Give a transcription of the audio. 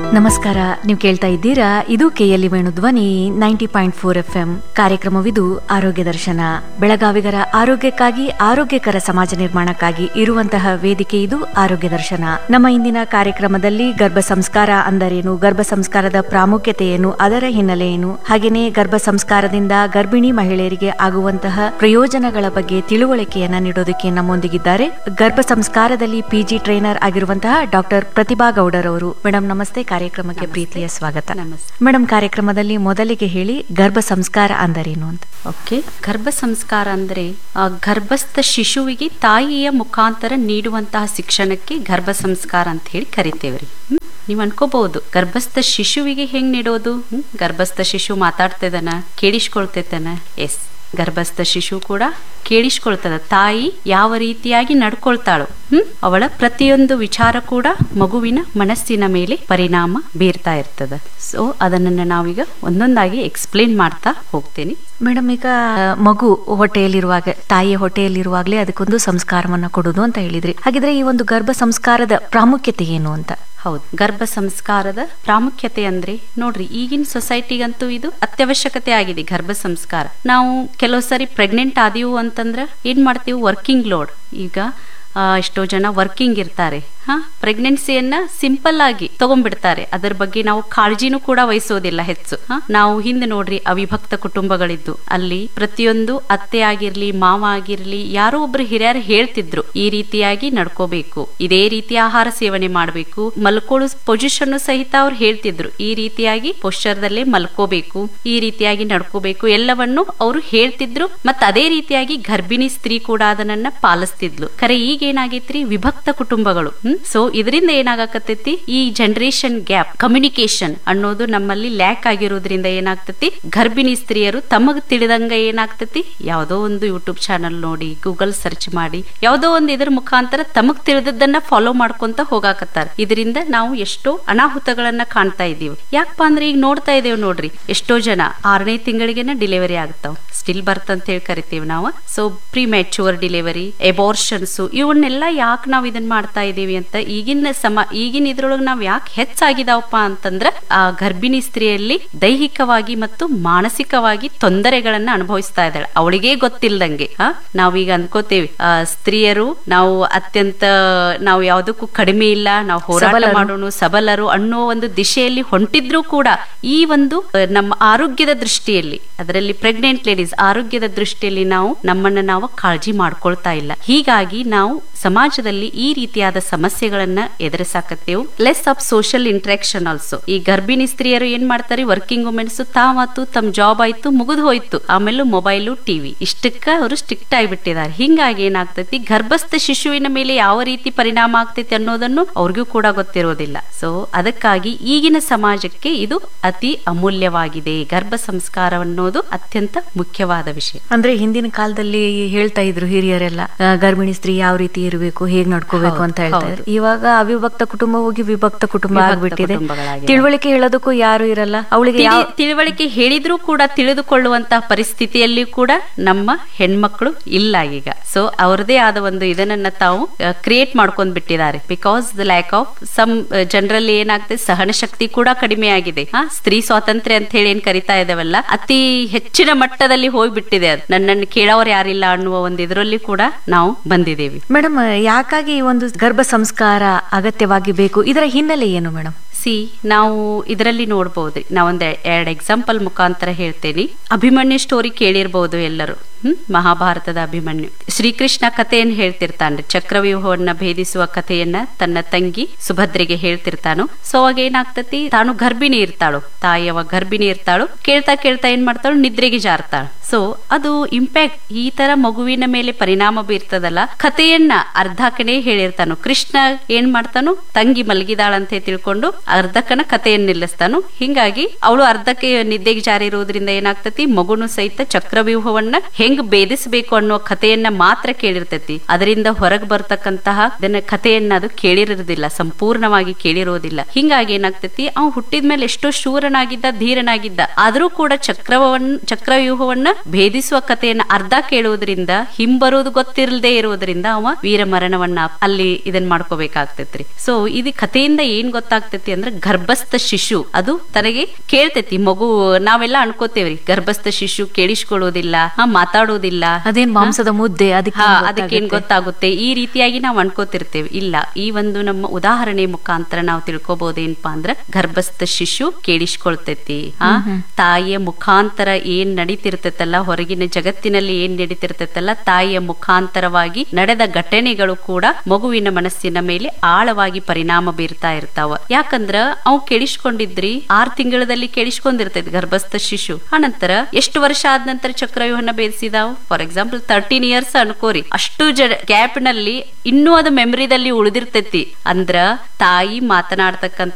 ನಮಸ್ಕಾರ ನೀವು ಕೇಳ್ತಾ ಇದ್ದೀರಾ ಇದು KLE Venu Dhwani ninety point four F M ಕಾರ್ಯಕ್ರಮವಿದು ಆರೋಗ್ಯ ದರ್ಶನ ಬೆಳಗಾವಿಗರ ಆರೋಗ್ಯಕ್ಕಾಗಿ ಆರೋಗ್ಯಕರ ಸಮಾಜ ನಿರ್ಮಾಣಕ್ಕಾಗಿ ಇರುವಂತಹ ವೇದಿಕೆ ಇದು ಆರೋಗ್ಯ ದರ್ಶನ ನಮ್ಮ ಇಂದಿನ ಕಾರ್ಯಕ್ರಮದಲ್ಲಿ ಗರ್ಭ ಸಂಸ್ಕಾರ ಅಂದರೇನು ಗರ್ಭ ಸಂಸ್ಕಾರದ ಪ್ರಾಮುಖ್ಯತೆ ಏನು ಅದರ ಹಿನ್ನೆಲೆ ಏನು ಹಾಗೆಯೇ ಗರ್ಭ ಸಂಸ್ಕಾರದಿಂದ ಗರ್ಭಿಣಿ ಮಹಿಳೆಯರಿಗೆ ಆಗುವಂತಹ ಪ್ರಯೋಜನಗಳ ಬಗ್ಗೆ ತಿಳುವಳಿಕೆಯನ್ನ ನೀಡೋದಕ್ಕೆ ನಮ್ಮೊಂದಿಗಿದ್ದಾರೆ ಗರ್ಭ ಸಂಸ್ಕಾರದಲ್ಲಿ ಪಿಜಿ ಟ್ರೈನರ್ ಆಗಿರುವಂತಹ ಡಾಕ್ಟರ್ ಪ್ರತಿಭಾ ಗೌಡರ್ ಅವರು ಮೇಡಮ್ ನಮಸ್ತೆ ಕಾರ್ಯಕ್ರಮಕ್ಕೆ ಪ್ರೀತಿಯ ಸ್ವಾಗತ ನಮಸ್ತೆ. ಮೇಡಮ್ ಕಾರ್ಯಕ್ರಮದಲ್ಲಿ ಮೊದಲಿಗೆ ಹೇಳಿ ಗರ್ಭ ಸಂಸ್ಕಾರ ಅಂದರೇನು ಅಂತ ಓಕೆ ಗರ್ಭ ಸಂಸ್ಕಾರ ಅಂದ್ರೆ ಆ ಗರ್ಭಸ್ಥ ಶಿಶುವಿಗೆ ತಾಯಿಯ ಮುಖಾಂತರ ನೀಡುವಂತಹ ಶಿಕ್ಷಣಕ್ಕೆ ಗರ್ಭ ಸಂಸ್ಕಾರ ಅಂತ ಹೇಳಿ ಕರಿತೇವ್ರಿ ಹ್ಮ್? ನೀವ್ ಅನ್ಕೋಬಹುದು ಗರ್ಭಸ್ಥ ಶಿಶುವಿಗೆ ಹೆಂಗ್ ನೀಡೋದು ಹ್ಮ್? ಗರ್ಭಸ್ಥ ಶಿಶು ಮಾತಾಡ್ತಿದ್ದಾನ ಕೇಳಿಸ್ಕೊಳ್ತೈತನ ಎಸ್ ಗರ್ಭಸ್ಥ ಶಿಶು ಕೂಡ ಕೇಳಿಸ್ಕೊಳ್ತದ ತಾಯಿ ಯಾವ ರೀತಿಯಾಗಿ ನಡ್ಕೊಳ್ತಾಳು ಹ್ಮ್ ಅವಳ ಪ್ರತಿಯೊಂದು ವಿಚಾರ ಕೂಡ ಮಗುವಿನ ಮನಸ್ಸಿನ ಮೇಲೆ ಪರಿಣಾಮ ಬೀರ್ತಾ ಇರ್ತದ ಸೊ ಅದನ್ನ ನಾವೀಗ ಒಂದೊಂದಾಗಿ ಎಕ್ಸ್ಪ್ಲೇನ್ ಮಾಡ್ತಾ ಹೋಗ್ತೇನೆ ಮೇಡಮ್ ಈಗ ಮಗು ಹೊಟ್ಟೆಯಲ್ಲಿರುವಾಗ ತಾಯಿಯ ಹೊಟ್ಟೆಯಲ್ಲಿರುವಾಗಲೇ ಅದಕ್ಕೊಂದು ಸಂಸ್ಕಾರವನ್ನ ಕೊಡುದು ಅಂತ ಹೇಳಿದ್ರಿ ಹಾಗಿದ್ರೆ ಈ ಒಂದು ಗರ್ಭ ಸಂಸ್ಕಾರದ ಪ್ರಾಮುಖ್ಯತೆ ಏನು ಅಂತ ಹೌದು ಗರ್ಭ ಸಂಸ್ಕಾರದ ಪ್ರಾಮುಖ್ಯತೆ ಅಂದ್ರೆ ನೋಡ್ರಿ ಈಗಿನ ಸೊಸೈಟಿಗಂತೂ ಇದು ಅತ್ಯವಶ್ಯಕತೆ ಆಗಿದೆ ಗರ್ಭ ಸಂಸ್ಕಾರ ನಾವು ಕೆಲವು ಸರಿ ಪ್ರೆಗ್ನೆಂಟ್ ಆದೀವು ಅಂತಂದ್ರ ಏನ್ ಮಾಡ್ತೀವಿ ವರ್ಕಿಂಗ್ ಲೋಡ್ ಈಗ ಆ, ಎಷ್ಟೋ ಜನ ವರ್ಕಿಂಗ್ ಇರ್ತಾರೆ ಹಾ ಪ್ರೆಗ್ನೆನ್ಸಿಯನ್ನ ಸಿಂಪಲ್ ಆಗಿ ತಗೊಂಡ್ಬಿಡ್ತಾರೆ ಅದರ ಬಗ್ಗೆ ನಾವು ಕಾಳಜಿನೂ ಕೂಡ ವಹಿಸೋದಿಲ್ಲ ಹೆಚ್ಚು ಹಾ ನಾವು ಹಿಂದೆ ನೋಡ್ರಿ ಅವಿಭಕ್ತ ಕುಟುಂಬಗಳಿದ್ದು ಅಲ್ಲಿ ಪ್ರತಿಯೊಂದು ಅತ್ತೆ ಆಗಿರ್ಲಿ ಮಾವ ಆಗಿರ್ಲಿ ಯಾರೋ ಒಬ್ರು ಹಿರಿಯರು ಹೇಳ್ತಿದ್ರು ಈ ರೀತಿಯಾಗಿ ನಡ್ಕೋಬೇಕು ಇದೇ ರೀತಿ ಆಹಾರ ಸೇವನೆ ಮಾಡಬೇಕು ಮಲ್ಕೊಳ್ಳೋ ಪೊಸಿಷನ್ ಸಹಿತ ಅವ್ರು ಹೇಳ್ತಿದ್ರು ಈ ರೀತಿಯಾಗಿ ಪೊಶ್ಚರ್ದಲ್ಲೇ ಮಲ್ಕೋಬೇಕು ಈ ರೀತಿಯಾಗಿ ನಡ್ಕೋಬೇಕು ಎಲ್ಲವನ್ನು ಅವರು ಹೇಳ್ತಿದ್ರು ಮತ್ತ ಅದೇ ರೀತಿಯಾಗಿ ಗರ್ಭಿಣಿ ಸ್ತ್ರೀ ಕೂಡ ಅದನ್ನ ಪಾಲಿಸ್ತಿದ್ಲು ಖರೆ ಈಗ ಏನಾಗೈತ್ರಿ ವಿಭಕ್ತ ಕುಟುಂಬಗಳು ಹ್ಮ್ ಸೊ ಇದರಿಂದ ಏನಾಗಕತ್ತೈತಿ ಈ ಜನರೇಷನ್ ಗ್ಯಾಪ್ ಕಮ್ಯುನಿಕೇಶನ್ ಅನ್ನೋದು ನಮ್ಮಲ್ಲಿ ಲ್ಯಾಕ್ ಆಗಿರೋದ್ರಿಂದ ಏನಾಗ್ತತಿ ಗರ್ಭಿಣಿ ಸ್ತ್ರೀಯರು ತಮಗ್ ತಿಳಿದಂಗ ಏನಾಗ್ತತಿ ಯಾವ್ದೋ ಒಂದು ಯೂಟ್ಯೂಬ್ ಚಾನಲ್ ನೋಡಿ ಗೂಗಲ್ ಸರ್ಚ್ ಮಾಡಿ ಯಾವ್ದೋ ಒಂದು ಇದ್ರ ಮುಖಾಂತರ ತಮಗ್ ತಿಳಿದದ್ದನ್ನ ಫಾಲೋ ಮಾಡ್ಕೊಂತ ಹೋಗಾಕತ್ತಾರ ಇದರಿಂದ ನಾವು ಎಷ್ಟೋ ಅನಾಹುತಗಳನ್ನ ಕಾಣ್ತಾ ಇದೀವಿ ಯಾಕಪ್ಪ ಅಂದ್ರೆ ಈಗ ನೋಡ್ತಾ ಇದೇವ್ ನೋಡ್ರಿ ಎಷ್ಟೋ ಜನ ಆರನೇ ತಿಂಗಳಿಗೆನ ಡಿಲಿವರಿ ಆಗ್ತಾವ ಸ್ಟಿಲ್ ಬರ್ತ್ ಅಂತ ಹೇಳಿ ಕರಿತೀವಿ ನಾವು so premature delivery abortions ಇವನ್ನೆಲ್ಲ ಯಾಕೆ ನಾವ್ ಇದನ್ನ ಮಾಡ್ತಾ ಇದೀವಿ ಅಂತ ಈಗಿನ ಸಮ ಈಗಿನ ಇದ್ರೊಳಗೆ ನಾವ್ ಯಾಕೆ ಹೆಚ್ಚಾಗಿದಾವಪ್ಪ ಅಂತಂದ್ರ ಆ ಗರ್ಭಿಣಿ ಸ್ತ್ರೀಯಲ್ಲಿ ದೈಹಿಕವಾಗಿ ಮತ್ತು ಮಾನಸಿಕವಾಗಿ ತೊಂದರೆಗಳನ್ನ ಅನುಭವಿಸ್ತಾ ಇದ್ದಾಳೆ ಅವಳಿಗೆ ಗೊತ್ತಿಲ್ದಂಗೆ ಆ ನಾವೀಗ ಅನ್ಕೋತೇವಿ ಆ, ಸ್ತ್ರೀಯರು ನಾವು ಅತ್ಯಂತ ನಾವು ಯಾವ್ದಕ್ಕೂ ಕಡಿಮೆ ಇಲ್ಲ ನಾವು ಹೋರಾಟ ಸಬಲರು. ಮಾಡೋಣ ಸಬಲರು ಅನ್ನೋ ಒಂದು ದಿಶೆಯಲ್ಲಿ ಹೊಂಟಿದ್ರು ಕೂಡ ಈ ಒಂದು ಆ, ನಮ್ಮ ಆರೋಗ್ಯದ ದೃಷ್ಟಿಯಲ್ಲಿ ಅದರಲ್ಲಿ ಪ್ರೆಗ್ನೆಂಟ್ ಲೇಡೀಸ್ ಆರೋಗ್ಯದ ದೃಷ್ಟಿಯಲ್ಲಿ ನಾವು ನಮ್ಮನ್ನ ನಾವು ಕಾಳಜಿ ಮಾಡ್ಕೊಳ್ತಾ ಇಲ್ಲ ಹೀಗಾಗಿ ನಾವು ಸಮಾಜದಲ್ಲಿ ಈ ರೀತಿಯಾದ ಸಮಸ್ಯೆಗಳನ್ನ ಎದುರಿಸಾಕತ್ತೇವು less of social interaction also ಈ ಗರ್ಭಿಣಿ ಸ್ತ್ರೀಯರು ಏನ್ ಮಾಡ್ತಾರೆ ವರ್ಕಿಂಗ್ ವುಮೆನ್ಸ್ ತಾವಾತು ತಮ್ಮ ಜಾಬ್ ಆಯ್ತು ಮುಗಿದು ಹೋಯ್ತು ಆಮೇಲೆ ಮೊಬೈಲು ಟಿವಿ ಇಷ್ಟಕ್ಕ ಅವರು ಸ್ಟ್ರಿಕ್ಟ್ ಆಗಿಬಿಟ್ಟಿದ್ದಾರೆ ಹಿಂಗಾಗಿ ಏನಾಗ್ತೈತಿ ಗರ್ಭಸ್ಥ ಶಿಶುವಿನ ಮೇಲೆ ಯಾವ ರೀತಿ ಪರಿಣಾಮ ಆಗ್ತೈತಿ ಅನ್ನೋದನ್ನು ಅವ್ರಿಗೂ ಕೂಡ ಗೊತ್ತಿರೋದಿಲ್ಲ ಸೊ ಅದಕ್ಕಾಗಿ ಈಗಿನ ಸಮಾಜಕ್ಕೆ ಇದು ಅತಿ ಅಮೂಲ್ಯವಾಗಿದೆ ಗರ್ಭ ಸಂಸ್ಕಾರ ಅನ್ನೋದು ಅತ್ಯಂತ ಮುಖ್ಯವಾದ ವಿಷಯ ಅಂದ್ರೆ ಹಿಂದಿನ ಕಾಲದಲ್ಲಿ ಹೇಳ್ತಾ ಇದ್ರು ಹಿರಿಯರೆಲ್ಲ ಆ, ಗರ್ಭಿಣಿ ಸ್ತ್ರೀ ಯಾವ ರೀತಿ ಇರಬೇಕು ಹೇಗ್ ನಡ್ಕೋಬೇಕು ಹೌದು, ಅಂತ ಹೇಳ್ತಾ ಹೌದು. ಇದ್ರು ಇವಾಗ ಅವಿಭಕ್ತ ಕುಟುಂಬ ಹೋಗಿ ವಿಭಕ್ತ ಕುಟುಂಬ ವಿಭಕ್ತ ಆಗ್ಬಿಟ್ಟಿದೆ ಕುಟುಂಬಗಳಾಗಿವೆ. ತಿಳುವಳಿಕೆ ಹೇಳೋದಕ್ಕೂ ಯಾರು ಇರಲ್ಲ ಅವಳಿಗೆ ಯಾವ ತಿಳಿ- ತಿಳುವಳಿಕೆ ಹೇಳಿದ್ರೂ ಕೂಡ ತಿಳಿದುಕೊಳ್ಳುವಂತಹ ಪರಿಸ್ಥಿತಿಯಲ್ಲಿ ಕೂಡ ನಮ್ಮ ಹೆಣ್ಮಕ್ಳು ಇಲ್ಲ ಈಗ ಸೊ ಅವ್ರದೇ ಆದ ಒಂದು ಇದನ್ನ ತಾವು ಕ್ರಿಯೇಟ್ ಮಾಡ್ಕೊಂಡ್ ಬಿಟ್ಟಿದ್ದಾರೆ because the lack of some ಜನರಲ್ಲಿ ಏನಾಗ್ತದೆ ಸಹನ ಶಕ್ತಿ ಕೂಡ ಕಡಿಮೆ ಆಗಿದೆ ಆ, ಸ್ತ್ರೀ ಸ್ವಾತಂತ್ರ್ಯ ಅಂತ ಹೇಳಿ ಏನ್ ಕರಿತಾ ಇದಾವಲ್ಲ ಅತಿ ಹೆಚ್ಚಿನ ಮಟ್ಟದಲ್ಲಿ ಹೋಗ್ಬಿಟ್ಟಿದೆ ಅದು ನನ್ನನ್ನು ಕೇಳೋರು ಯಾರಿಲ್ಲ ಅನ್ನುವ ಒಂದು ಇದರಲ್ಲಿ ಕೂಡ ನಾವು ಬಂದಿದ್ದೇವೆ ಮೇಡಮ್ ಯಾಕಾಗಿ ಈ ಒಂದು ಗರ್ಭ ಸಂಸ್ಕಾರ ಅಗತ್ಯವಾಗಿ ಬೇಕು ಇದರ ಹಿನ್ನೆಲೆ ಏನು ಮೇಡಮ್ ಸಿ ನಾವು ಇದರಲ್ಲಿ ನೋಡ್ಬೋದು ನಾವೊಂದ್ ಎರಡು ಎಕ್ಸಾಂಪಲ್ ಮುಖಾಂತರ ಹೇಳ್ತೇನೆ ಅಭಿಮನ್ಯು ಸ್ಟೋರಿ ಕೇಳಿರ್ಬೋದು ಎಲ್ಲರೂ ಹ್ಮ್ ಮಹಾಭಾರತದ ಅಭಿಮನ್ಯು ಶ್ರೀಕೃಷ್ಣ ಕಥೆಯನ್ನು ಹೇಳ್ತಿರ್ತಾನ್ರಿ ಚಕ್ರವ್ಯೂಹವನ್ನ ಭೇದಿಸುವ ಕಥೆಯನ್ನ ತನ್ನ ತಂಗಿ ಸುಭದ್ರೆಗೆ ಹೇಳ್ತಿರ್ತಾನು ಸೊ ಅವಾಗ ಏನಾಗ್ತತಿ ತಾನು ಗರ್ಭಿಣಿ ಇರ್ತಾಳು ತಾಯಿ ಅವಾಗ ಗರ್ಭಿಣಿ ಇರ್ತಾಳು ಕೇಳ್ತಾ ಕೇಳ್ತಾ ಏನ್ ಮಾಡ್ತಾಳು ನಿದ್ರೆಗೆ ಜಾರ್ತಾಳು ಸೊ ಅದು ಇಂಪ್ಯಾಕ್ಟ್ ಈ ತರ ಮಗುವಿನ ಮೇಲೆ ಪರಿಣಾಮ ಬೀರ್ತದಲ್ಲ ಕಥೆಯನ್ನ ಅರ್ಧಕನೇ ಹೇಳಿರ್ತಾನು ಕೃಷ್ಣ ಏನ್ ಮಾಡ್ತಾನು ತಂಗಿ ಮಲಗಿದಾಳಂತ ತಿಳ್ಕೊಂಡು ಅರ್ಧಕ್ಕನ ಕಥೆಯನ್ನ ನಿಲ್ಲಿಸ್ತಾನು ಹಿಂಗಾಗಿ ಅವಳು ಅರ್ಧಕ್ಕೆ ನಿದ್ದೆಗೆ ಜಾರಿರುವುದರಿಂದ ಏನಾಗ್ತತಿ ಮಗುನು ಸಹಿತ ಚಕ್ರವ್ಯೂಹವನ್ನ ಹೆಂಗ್ ಹೆಂಗ್ ಭೇದಿಸಬೇಕು ಅನ್ನೋ ಕಥೆಯನ್ನ ಮಾತ್ರ ಕೇಳಿರ್ತೈತಿ ಅದರಿಂದ ಹೊರಗ್ ಬರ್ತಕ್ಕಂತಹ ಇದನ್ನ ಕಥೆಯನ್ನ ಅದು ಕೇಳಿರೋದಿಲ್ಲ ಸಂಪೂರ್ಣವಾಗಿ ಕೇಳಿರೋದಿಲ್ಲ ಹಿಂಗಾಗಿ ಏನಾಗ್ತೈತಿ ಅವ್ ಹುಟ್ಟಿದ ಮೇಲೆ ಎಷ್ಟೋ ಶೂರನಾಗಿದ್ದ ಧೀರನಾಗಿದ್ದ ಆದ್ರೂ ಕೂಡ ಚಕ್ರವನ್ನ ಚಕ್ರವ್ಯೂಹವನ್ನ ಭೇದಿಸುವ ಕಥೆಯನ್ನ ಅರ್ಧ ಕೇಳುವುದರಿಂದ ಹಿಂಬರೋದು ಗೊತ್ತಿರಲ್ದೇ ಇರೋದ್ರಿಂದ ಅವ ವೀರ ಮರಣವನ್ನ ಅಲ್ಲಿ ಇದನ್ ಮಾಡ್ಕೋಬೇಕಾಗ್ತೈತ್ರಿ ಸೊ ಇದು ಕಥೆಯಿಂದ ಏನ್ ಗೊತ್ತಾಗ್ತೈತಿ ಅಂದ್ರೆ ಗರ್ಭಸ್ಥ ಶಿಶು ಅದು ತನಗೆ ಕೇಳ್ತೈತಿ ಮಗು ನಾವೆಲ್ಲ ಅನ್ಕೋತೇವ್ರಿ ಗರ್ಭಸ್ಥ ಶಿಶು ಕೇಳಿಸ್ಕೊಳ್ಳೋದಿಲ್ಲ ಹಾ ಮಾತಾಡೋದಿಲ್ಲ ಅದೇನ್ ಮಾಂಸದ ಮುದ್ದೆ ಅದಕ್ಕೆ ಹಾ ಏನ್ ಅದಕ್ಕೆ ಏನ್ ಗೊತ್ತಾಗುತ್ತೆ? ಗೊತ್ತಾಗುತ್ತೆ ಈ ರೀತಿಯಾಗಿ ನಾವು ಅನ್ಕೋತಿರ್ತೇವೆ ಇಲ್ಲ ಈ ಒಂದು ನಮ್ಮ ಉದಾಹರಣೆ ಮುಖಾಂತರ ನಾವು ತಿಳ್ಕೊಬಹುದೇನಪ್ಪಾ ಅಂದ್ರ ಗರ್ಭಸ್ಥ ಶಿಶು ಕೇಳಿಸ್ಕೊಳ್ತೈತಿ ಆ ತಾಯಿಯ ಮುಖಾಂತರ ಏನ್ ನಡೀತಿರ್ತೈತಲ್ಲ ಹೊರಗಿನ ಜಗತ್ತಿನಲ್ಲಿ ಏನ್ ನಡೀತಿರ್ತೈತಲ್ಲ ತಾಯಿಯ ಮುಖಾಂತರವಾಗಿ ನಡೆದ ಘಟನೆಗಳು ಕೂಡ ಮಗುವಿನ ಮನಸ್ಸಿನ ಮೇಲೆ ಆಳವಾಗಿ ಪರಿಣಾಮ ಬೀರ್ತಾ ಇರ್ತಾವ ಯಾಕಂದ್ರ ಅವ್ ಕೇಳಿಸ್ಕೊಂಡಿದ್ರಿ ಆರ್ ತಿಂಗಳದಲ್ಲಿ ಕೇಳಿಸ್ಕೊಂಡಿರ್ತೈತಿ ಗರ್ಭಸ್ಥ ಶಿಶು ಆನಂತರ ಎಷ್ಟು ವರ್ಷ ಆದ ನಂತರ ಚಕ್ರವ್ಯೂಹನ ಬೇಯಿಸಿದಾವ್ ಫಾರ್ ಎಕ್ಸಾಂಪಲ್ ತರ್ಟೀನ್ ಇಯರ್ಸ್ ಅನ್ಕೋರಿ ಅಷ್ಟು ಗ್ಯಾಪ್ ನಲ್ಲಿ ಇನ್ನೂ ಅದು ಮೆಮರಿದಲ್ಲಿ ಉಳಿದಿರ್ತೈತಿ ಅಂದ್ರ ತಾಯಿ ಮಾತನಾಡ್ತಕ್ಕಂತ